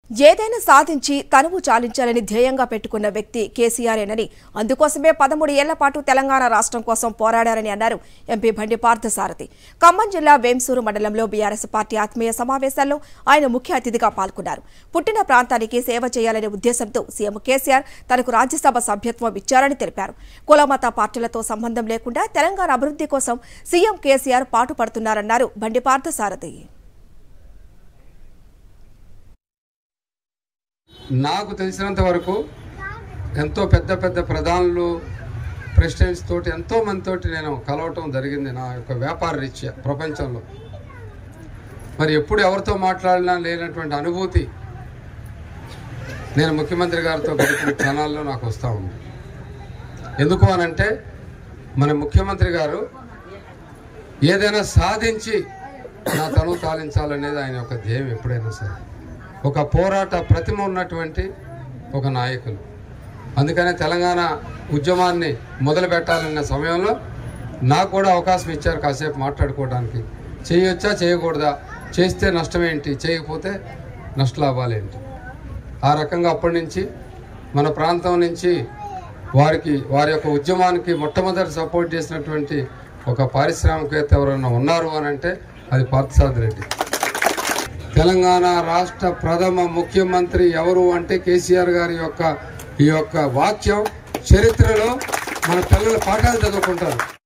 ఏదైనా సాధించి తనువు చాలించాలని ధ్యేయంగా పెట్టుకున్న వ్యక్తి కేసీఆరేనని అందుకోసమే పదమూడు ఏళ్ల పాటు తెలంగాణ రాష్ట్రం కోసం పోరాడారని అన్నారు ఎంపీ బండి పార్థసారథి ఖమ్మం జిల్లా వేంసూరు మండలంలో బీఆర్ఎస్ పార్టీ ఆత్మీయ సమావేశాల్లో ఆయన ముఖ్య అతిథిగా పాల్గొన్నారు పుట్టిన ప్రాంతానికి సేవ చేయాలనే ఉద్దేశంతో సీఎం కేసీఆర్ తనకు రాజ్యసభ సభ్యత్వం ఇచ్చారని తెలిపారు కులమత పార్టీలతో సంబంధం లేకుండా తెలంగాణ అభివృద్ధి కోసం సీఎం కేసీఆర్ పాటుపడుతున్నారన్నారు బండి పార్థసారథి నాకు తెలిసినంత వరకు ఎంతో పెద్ద పెద్ద ప్రధానులు ప్రెసిడెంట్స్ తోటి ఎంతో మందితోటి నేను కలవటం జరిగింది నా యొక్క వ్యాపార రీత్యా ప్రపంచంలో మరి ఎప్పుడు ఎవరితో మాట్లాడినా లేనటువంటి అనుభూతి నేను ముఖ్యమంత్రి గారితో గడిపిన క్షణాల్లో నాకు వస్తూ ఉంది ఎందుకు అనంటే మన ముఖ్యమంత్రి గారు ఏదైనా సాధించి నా తనువు తాలించాలనేది ఆయన యొక్క ధ్యేయం ఎప్పుడైనా సరే ఒక పోరాట ప్రతిమ ఉన్నటువంటి ఒక నాయకులు అందుకనే తెలంగాణ ఉద్యమాన్ని మొదలు పెట్టాలన్న సమయంలో నాకు కూడా అవకాశం ఇచ్చారు కాసేపు మాట్లాడుకోవడానికి చేయొచ్చా చేయకూడదా చేస్తే నష్టం ఏంటి చేయకపోతే నష్టలాభాలు ఏంటి ఆ రకంగా అప్పటి నుంచి మన ప్రాంతం నుంచి వారికి వారి యొక్క ఉద్యమానికి మొట్టమొదటి సపోర్ట్ చేసినటువంటి ఒక పారిశ్రామికవేత్త ఎవరైనా ఉన్నారు అని అంటే అది పార్థసారథి రెడ్డి తెలంగాణ రాష్ట్ర ప్రథమ ముఖ్యమంత్రి ఎవరు అంటే కేసీఆర్ గారి యొక్క ఈ యొక్క వాక్యం చరిత్రలో మన పిల్లలు పాఠాలు చదువుకుంటారు